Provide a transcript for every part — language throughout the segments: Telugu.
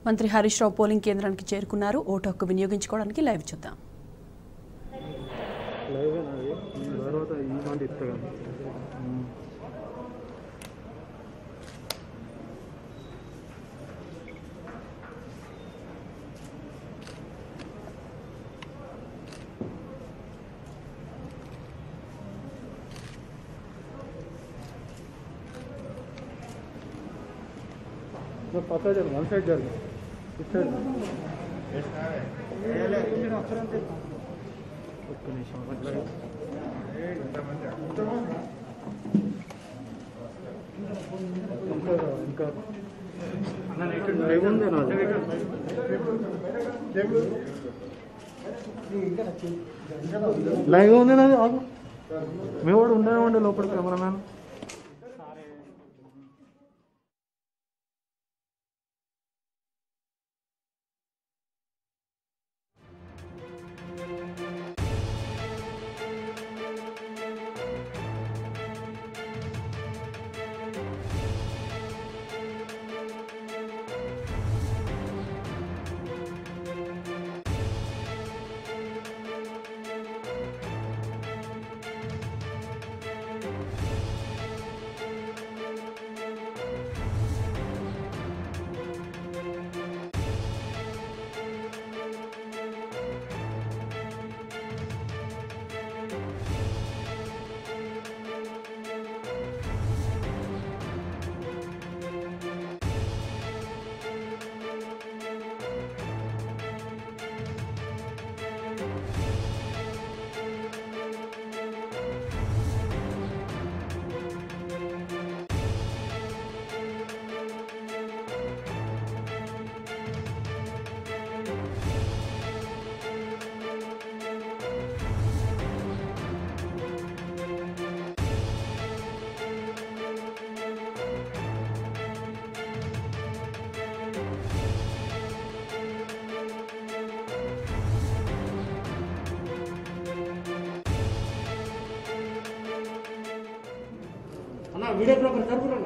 మంత్రి హరీష్ రావు పోలింగ్ కేంద్రానికి చేరుకున్నారు ఓటు హక్కు వినియోగించుకోవడానికి లైవ్ చూద్దాం లైవ్ అది తర్వాత ఈ మాట ఇస్తా కానీ పక్క జరు వన్ సైడ్ జరు ఇటు సైడ్ ఒక్క నిమిషం అట్లా ఇంకా ఇంకా లైవ్ ఉంది నాది లైవ్ ఉంది నాది ఆగు మీ వాడు ఉండనే ఉండే లోపల కెమెరామ్యాన్ అన్న వీడియో బ్లాగర్ జరుగుతున్నా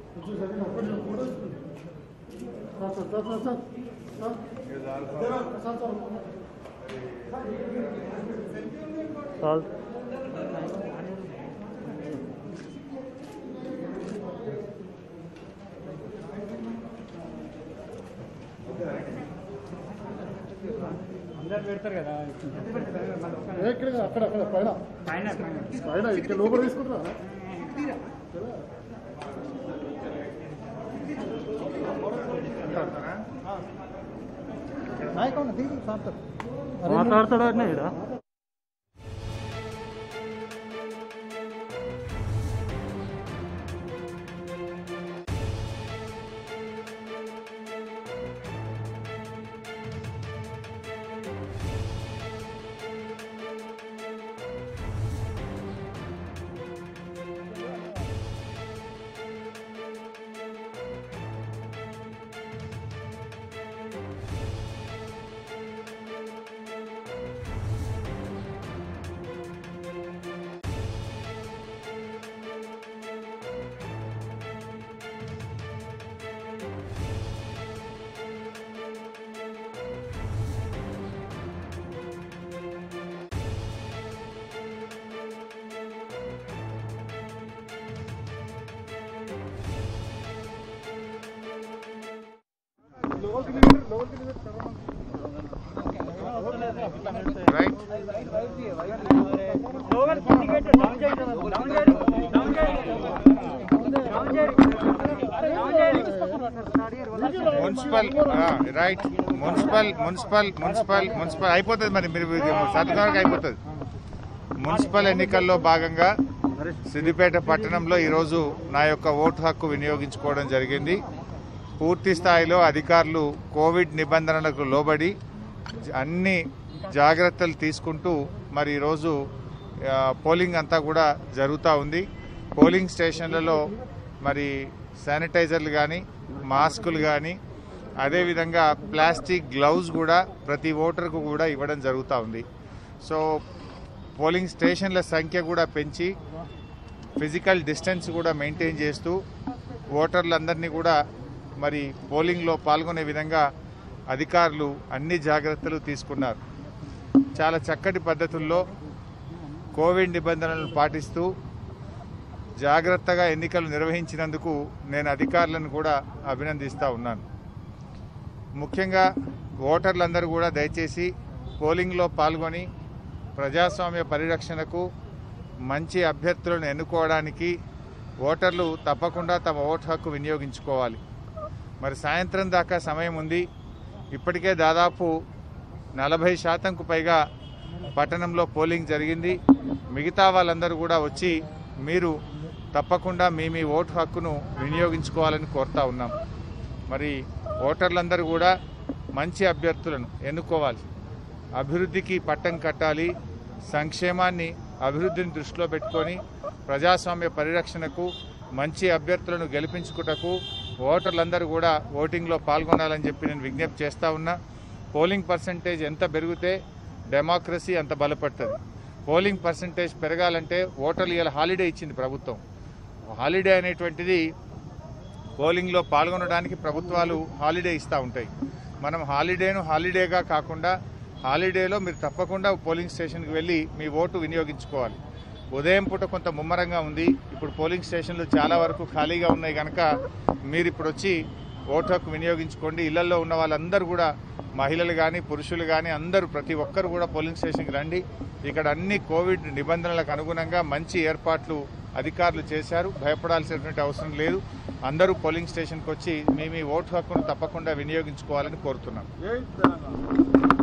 సాల్ అందరు పెడతారు కదా ఎక్కడ అక్కడ అక్కడ పైన పైన పైన ఇక్కడ లోపల తీసుకుంటారా మాట్లాడతాడా అన్న ఈడ municipal right municipal municipal municipal municipal అయిపోతుంది మరి మీరు సర్దుకానికి అయిపోతుంది మున్సిపల్ ఎన్నికల్లో భాగంగా సిద్దిపేట పట్టణంలో ఈరోజు నా యొక్క ఓటు హక్కు వినియోగించుకోవడం జరిగింది పూర్తి స్థాయిలో అధికారులు కోవిడ్ నిబంధనలకు లోబడి జ- అన్ని జాగ్రత్తలు తీసుకుంటూ మరి ఈరోజు ఆ, పోలింగ్ అంతా కూడా జరుగుతూ ఉంది పోలింగ్ స్టేషన్లలో మరి శానిటైజర్లు కానీ మాస్కులు కానీ అదేవిధంగా ప్లాస్టిక్ గ్లౌజ్ కూడా ప్రతి ఓటర్కు కూడా ఇవ్వడం జరుగుతూ ఉంది సో పోలింగ్ స్టేషన్ల సంఖ్య కూడా పెంచి ఫిజికల్ డిస్టెన్స్ కూడా మెయింటైన్ చేస్తూ ఓటర్లందరినీ కూడా మరి పోలింగ్లో పాల్గొనే విధంగా అధికారులు అన్ని జాగ్రత్తలు తీసుకున్నారు చాలా చక్కటి పద్ధతుల్లో కోవిడ్ నిబంధనలను పాటిస్తూ జాగ్రత్తగా ఎన్నికలు నిర్వహించినందుకు నేను అధికారులను కూడా అభినందిస్తూ ఉన్నాను ముఖ్యంగా ఓటర్లందరూ కూడా దయచేసి పోలింగ్లో పాల్గొని ప్రజాస్వామ్య పరిరక్షణకు మంచి అభ్యర్థులను ఎన్నుకోవడానికి ఓటర్లు తప్పకుండా తమ ఓటు హక్కు వినియోగించుకోవాలి మరి సాయంత్రం దాకా సమయం ఉంది ఇప్పటికే దాదాపు నలభై శాతంకు పైగా పట్టణంలో పోలింగ్ జరిగింది మిగతా వాళ్ళందరూ కూడా వచ్చి మీరు తప్పకుండా మీ మీ ఓటు హక్కును వినియోగించుకోవాలని కోరుతా ఉన్నాం మరి ఓటర్లందరూ కూడా మంచి అభ్యర్థులను ఎన్నుకోవాలి అభివృద్ధికి పట్టం కట్టాలి సంక్షేమాన్ని అభివృద్ధిని దృష్టిలో పెట్టుకొని ప్రజాస్వామ్య పరిరక్షణకు మంచి అభ్యర్థులను గెలిపించుకుటకు ఓటర్లందరూ కూడా ఓటింగ్లో పాల్గొనాలని చెప్పి నేను విజ్ఞప్తి చేస్తా ఉన్నా పోలింగ్ పర్సంటేజ్ ఎంత పెరిగితే డెమోక్రసీ అంత బలపడుతుంది పోలింగ్ పర్సంటేజ్ పెరగాలంటే ఓటర్లు ఇలా హాలిడే ఇచ్చింది ప్రభుత్వం హాలిడే అనేటువంటిది పోలింగ్లో పాల్గొనడానికి ప్రభుత్వాలు హాలిడే ఇస్తూ ఉంటాయి మనం హాలిడేను హాలిడేగా కాకుండా హాలిడేలో మీరు తప్పకుండా పోలింగ్ స్టేషన్కి వెళ్ళి మీ ఓటు వినియోగించుకోవాలి ఉదయం పూట కొంత ముమ్మరంగా ఉంది ఇప్పుడు పోలింగ్ స్టేషన్లు చాలా వరకు ఖాళీగా ఉన్నాయి కనుక మీరు ఇప్పుడు వచ్చి ఓటు హక్కు వినియోగించుకోండి ఇళ్లలో ఉన్న వాళ్ళందరూ కూడా మహిళలు కానీ పురుషులు కానీ అందరూ ప్రతి ఒక్కరు కూడా పోలింగ్ స్టేషన్కి రండి ఇక్కడ అన్ని కోవిడ్ నిబంధనలకు అనుగుణంగా మంచి ఏర్పాట్లు అధికారులు చేశారు భయపడాల్సినటువంటి అవసరం లేదు అందరూ పోలింగ్ స్టేషన్కి వచ్చి మీ మీ ఓటు హక్కును తప్పకుండా వినియోగించుకోవాలని కోరుతున్నాం